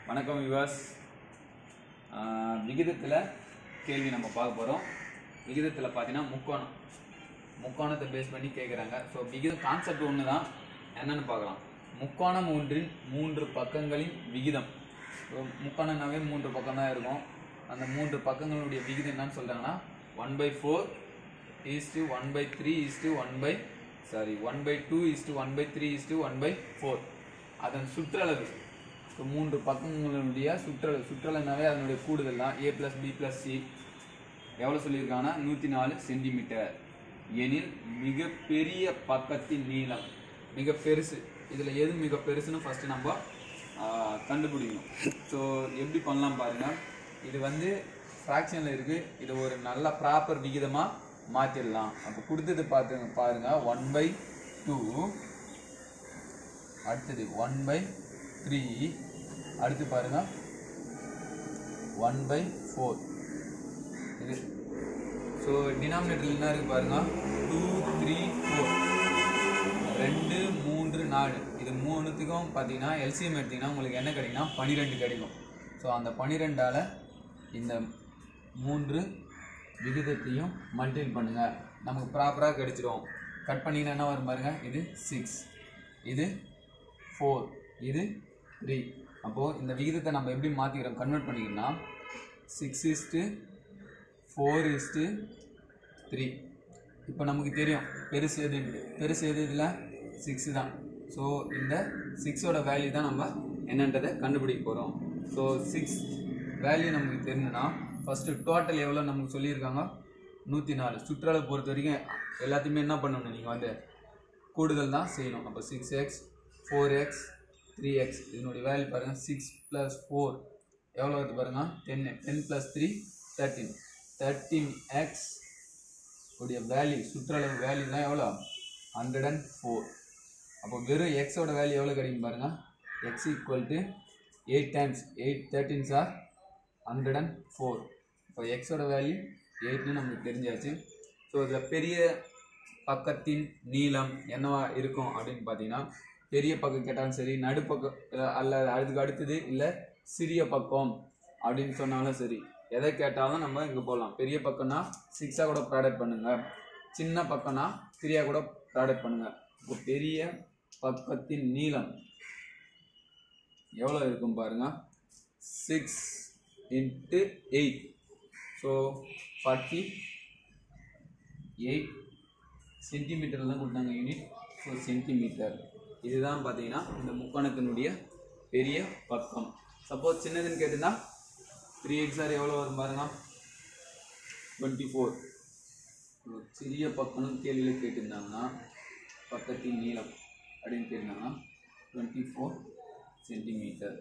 வணக்கம் விவாஸ் விகிதத்தில் கேள்வி நம்ம பார்க்க போகிறோம் விகிதத்தில் பார்த்தீங்கன்னா முக்கோணம் முக்கோணத்தை பேஸ் பண்ணி கேட்குறாங்க ஸோ விகிதம் கான்செப்ட் ஒன்று தான் என்னன்னு பார்க்கலாம் முக்கோணம் ஒன்றின் மூன்று பக்கங்களின் விகிதம் ஸோ முக்கோணம்னாவே மூன்று பக்கம் தான் இருக்கும் அந்த மூன்று பக்கங்களுடைய விகிதம் என்னன்னு சொல்கிறாங்கன்னா one by four is to one by three is to one by sorry one by two is to one by three is to one by four அதன் சுற்றளவு ஸோ மூன்று பக்கங்களுடைய சுற்றளவு சுற்றளவுனாவே அதனுடைய கூடுதல் தான் A plus B plus C எவ்வளோ சொல்லியிருக்காங்கன்னா நூற்றி நாலு சென்டிமீட்டர் எனில் மிகப்பெரிய பக்கத்தின் நீளம் மிக பெருசு இதில் எது மிக பெருசுன்னு ஃபஸ்ட்டு நம்ம ஆஹ், கண்டுபிடிக்கணும் ஸோ எப்படி பண்ணலாம் பாருங்கள் இது வந்து ஃப்ராக்ஷனில் இருக்குது இது ஒரு நல்ல ப்ராப்பர் விகிதமாக மாற்றிடலாம் அப்போ கொடுத்தது பார்த்து பாருங்கள் ஒன் பை டூ அடுத்தது ஒன் பை த்ரீ அடுத்து பாருங்க ஒன் பை ஃபோர் இது ஸோ டினாமினேட்டர் என்ன இருக்கு பாருங்க டூ த்ரீ ஃபோர் ரெண்டு மூன்று நாலு இது மூணுத்துக்கும் பார்த்தீங்கன்னா எல்சிஎம் எடுத்தீங்கன்னா உங்களுக்கு என்ன கிடைக்குன்னா பன்னிரெண்டு கிடைக்கும் ஸோ அந்த பன்னிரெண்டால் இந்த மூன்று விகிதத்தையும் மல்டிபிள் பண்ணுங்க நமக்கு ப்ராப்பராக கிடைச்சிரும் கட் பண்ணிங்கன்னா என்ன வரும் பாருங்க இது சிக்ஸ் இது ஃபோர் இது த்ரீ அப்போது இந்த விகிதத்தை நம்ம எப்படி மாற்றிக்கிறோம் கன்வெர்ட் பண்ணிக்கிறோம்னா six is to four is to three இப்போ நமக்கு தெரியும் பெருசு எதுன்ட்டு பெருசு எது இதில் சிக்ஸ் தான் ஸோ இந்த சிக்ஸோட வேல்யூ தான் நம்ம என்னன்றதை கண்டுபிடிக்க போகிறோம் ஸோ சிக்ஸ் வேல்யூ நமக்கு தெரிஞ்சுன்னா ஃபஸ்ட்டு டோட்டல் எவ்வளோ நமக்கு சொல்லியிருக்காங்க நூற்றி நாலு சுற்றளவு பொறுத்த வரைக்கும் எல்லாத்தையுமே என்ன பண்ணணும் நீங்கள் வந்து கூடுதல் தான் செய்யணும் அப்போ six x four x three x இதனுடைய வேல்யூ பாருங்கள் சிக்ஸ் ப்ளஸ் ஃபோர் எவ்வளோ வருது பாருங்கள் ten ten plus three thirteen thirteen x உடைய வேல்யூ சுற்றளவு வேல்யூ தான் எவ்வளோ ஹண்ட்ரட் அண்ட் ஃபோர் அப்போ வெறும் எக்ஸோட வேல்யூ எவ்வளோ கிடைக்கும் பாருங்கள் x equal to eight times eight thirteens are hundred and four இப்போ எக்ஸோட வேல்யூ எயிட்னு நமக்கு தெரிஞ்சாச்சு ஸோ இதில் பெரிய பக்கத்தின் நீளம் என்னவா இருக்கும் அப்படின்னு பார்த்தீங்கன்னா பெரிய பக்கம் கேட்டாலும் சரி நடுப்பக்கம் அஹ் அல்ல அதுக்கு அடுத்தது இல்லை சிறிய பக்கம் அப்படின்னு சொன்னாலும் சரி எதை கேட்டாலும் நம்ம இங்கே போகலாம் பெரிய பக்கம்னா சிக்ஸாக கூட ப்ராடக்ட் பண்ணுங்க சின்ன பக்கம்னா த்ரீயாக கூட ப்ராடக்ட் பண்ணுங்க இப்போ பெரிய பக்கத்தின் நீளம் எவ்வளோ இருக்கும் பாருங்க six into eight so forty eight centimetre தான் கொடுத்தாங்க யூனிட் ஸோ சென்டிமீட்டர் இதுதான் பார்த்தீங்கன்னா இந்த முக்கோணத்தினுடைய பெரிய பக்கம் சப்போஸ் சின்னதுன்னு கேட்டிருந்தா த்ரீ எக்ஸார் எவ்வளோ வரும் பாருங்க டுவெண்ட்டி ஃபோர் சிறிய பக்கம்னு கேள்வியில் கேட்டிருந்தாங்கன்னா பக்கத்தின் நீளம் அப்படின்னு கேட்டிருந்தாங்கன்னா டுவெண்ட்டி ஃபோர் சென்டிமீட்டர்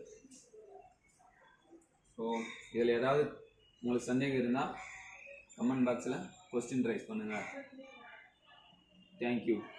ஸோ இதில் ஏதாவது உங்களுக்கு சந்தேகம் இருந்தால் கமெண்ட் பாக்ஸில் கொஸ்டின் ரைஸ் பண்ணுங்கள் தேங்க்யூ